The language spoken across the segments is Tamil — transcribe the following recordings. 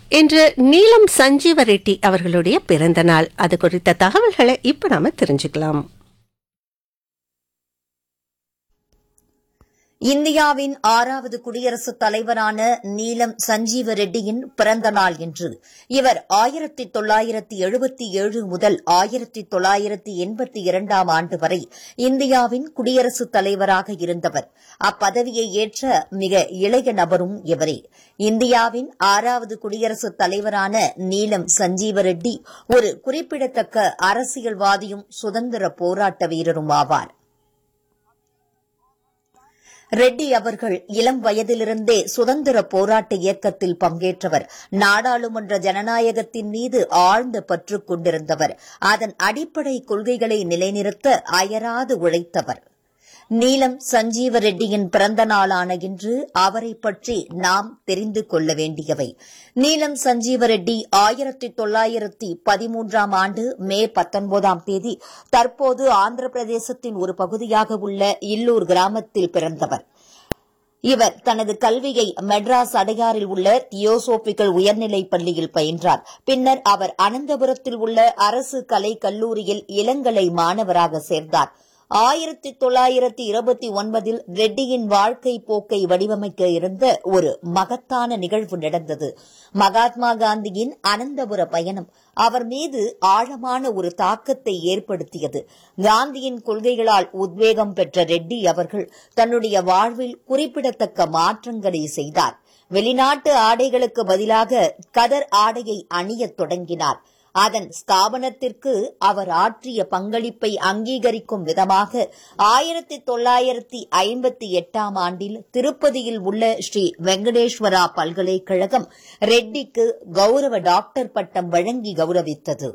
இன்று நீலம் சஞ்சீவ ரெட்டி அவர்களுடைய பிறந்த நாள் அது குறித்த தகவல்களை இப்ப நாம தெரிஞ்சுக்கலாம் இந்தியாவின் ஆறாவது குடியரசுத் தலைவரான நீலம் சஞ்சீவ ரெட்டியின் பிறந்த நாள் இன்று இவர் ஆயிரத்தி தொள்ளாயிரத்தி எழுபத்தி ஏழு முதல் ஆயிரத்தி தொள்ளாயிரத்தி எண்பத்தி இரண்டாம் ஆண்டு வரை இந்தியாவின் குடியரசுத் தலைவராக இருந்தவர் அப்பதவியை ஏற்ற மிக இளைய நபரும் இவரே இந்தியாவின் ஆறாவது குடியரசுத் தலைவரான நீலம் சஞ்சீவ ரெட்டி ஒரு குறிப்பிடத்தக்க அரசியல்வாதியும் சுதந்திர போராட்ட வீரரும் ஆவார் ரெட்டி அவர்கள் இளம் வயதிலிருந்தே சுதந்திர போராட்ட இயக்கத்தில் பங்கேற்றவர் நாடாளுமன்ற ஜனநாயகத்தின் மீது ஆழ்ந்த பற்று கொண்டிருந்தவர் அதன் அடிப்படை கொள்கைகளை நிலைநிறுத்த அயராது உழைத்தவர் நீலம் சஞ்சீவ ரெட்டியின் பிறந்த நாளான இன்று அவரை பற்றி நாம் தெரிந்து கொள்ள வேண்டியவை நீலம் சஞ்சீவ ரெட்டி ஆயிரத்தி தொள்ளாயிரத்தி பதிமூன்றாம் ஆண்டு மே பத்தொன்பதாம் தேதி தற்போது ஆந்திர பிரதேசத்தின் ஒரு பகுதியாக உள்ள இல்லூர் கிராமத்தில் பிறந்தவர் இவர் தனது கல்வியை மெட்ராஸ் அடையாறில் உள்ள தியோசோபிக்கல் உயர்நிலைப் பள்ளியில் பயின்றார் பின்னர் அவர் அனந்தபுரத்தில் உள்ள அரசு கலை கல்லூரியில் இளங்கலை மாணவராக சேர்ந்தார் ஆயிரத்தி தொள்ளாயிரத்தி இருபத்தி ஒன்பதில் ரெட்டியின் வாழ்க்கை போக்கை வடிவமைக்க இருந்த ஒரு மகத்தான நிகழ்வு நடந்தது மகாத்மா காந்தியின் அனந்தபுர பயணம் அவர் மீது ஆழமான ஒரு தாக்கத்தை ஏற்படுத்தியது காந்தியின் கொள்கைகளால் உத்வேகம் பெற்ற ரெட்டி அவர்கள் தன்னுடைய வாழ்வில் குறிப்பிடத்தக்க மாற்றங்களை செய்தார் வெளிநாட்டு ஆடைகளுக்கு பதிலாக கதர் ஆடையை அணியத் தொடங்கினார் அதன் ஸ்தாபனத்திற்கு அவர் ஆற்றிய பங்களிப்பை அங்கீகரிக்கும் விதமாக ஆயிரத்தி தொள்ளாயிரத்தி ஐம்பத்தி எட்டாம் ஆண்டில் திருப்பதியில் உள்ள ஸ்ரீ வெங்கடேஸ்வரா பல்கலைக்கழகம் ரெட்டிக்கு கௌரவ டாக்டர் பட்டம் வழங்கி கௌரவித்தது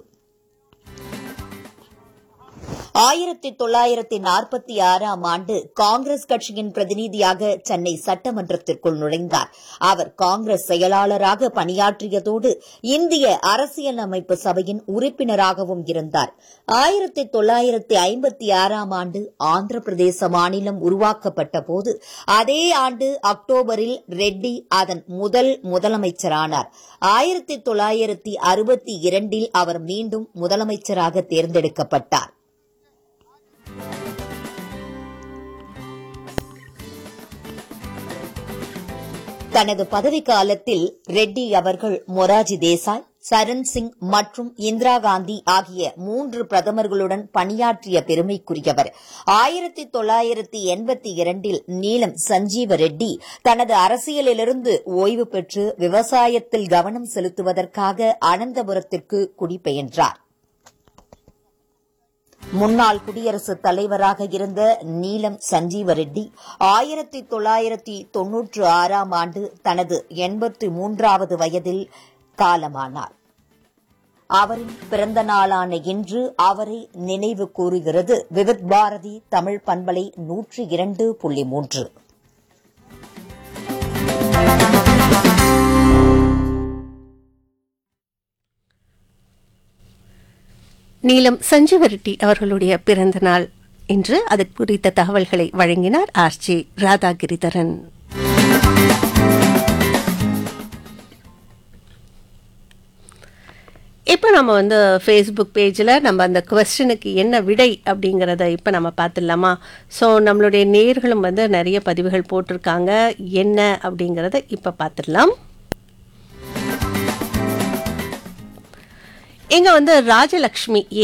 ஆயிரத்தி தொள்ளாயிரத்தி நாற்பத்தி ஆறாம் ஆண்டு காங்கிரஸ் கட்சியின் பிரதிநிதியாக சென்னை சட்டமன்றத்திற்குள் நுழைந்தார் அவர் காங்கிரஸ் செயலாளராக பணியாற்றியதோடு இந்திய அரசியலமைப்பு சபையின் உறுப்பினராகவும் இருந்தார் ஆயிரத்தி தொள்ளாயிரத்தி ஐம்பத்தி ஆறாம் ஆண்டு ஆந்திர பிரதேச மாநிலம் உருவாக்கப்பட்ட போது அதே ஆண்டு அக்டோபரில் ரெட்டி அதன் முதல் முதலமைச்சரானார் ஆயிரத்தி தொள்ளாயிரத்தி அறுபத்தி இரண்டில் அவர் மீண்டும் முதலமைச்சராக தேர்ந்தெடுக்கப்பட்டார் தனது பதவிக்காலத்தில் ரெட்டி அவர்கள் மொராஜி தேசாய் சரண் சிங் மற்றும் இந்திரா காந்தி ஆகிய மூன்று பிரதமர்களுடன் பணியாற்றிய பெருமைக்குரியவர் ஆயிரத்தி தொள்ளாயிரத்தி எண்பத்தி இரண்டில் நீலம் சஞ்சீவ ரெட்டி தனது அரசியலிலிருந்து ஓய்வு பெற்று விவசாயத்தில் கவனம் செலுத்துவதற்காக அனந்தபுரத்திற்கு குடிபெயன்றார் முன்னாள் குடியரசுத் தலைவராக இருந்த நீலம் சஞ்சீவ ரெட்டி ஆயிரத்தி தொள்ளாயிரத்தி தொன்னூற்று ஆறாம் ஆண்டு தனது எண்பத்தி மூன்றாவது வயதில் காலமானார் அவரின் பிறந்த நாளான இன்று அவரை நினைவு கூறுகிறது விவித் பாரதி தமிழ் பண்பலை நூற்றி இரண்டு புள்ளி மூன்று நீலம் சஞ்சீவ ரெட்டி அவர்களுடைய பிறந்த நாள் இன்று அது குறித்த தகவல்களை வழங்கினார் ஆர் ஜி ராதாகிரிதரன் இப்போ நம்ம வந்து ஃபேஸ்புக் பேஜில் நம்ம அந்த கொஸ்டினுக்கு என்ன விடை அப்படிங்கிறத இப்போ நம்ம பார்த்துடலாமா ஸோ நம்மளுடைய நேர்களும் வந்து நிறைய பதிவுகள் போட்டிருக்காங்க என்ன அப்படிங்கிறத இப்போ பார்த்துடலாம் இங்கே வந்து ராஜலக்ஷ்மி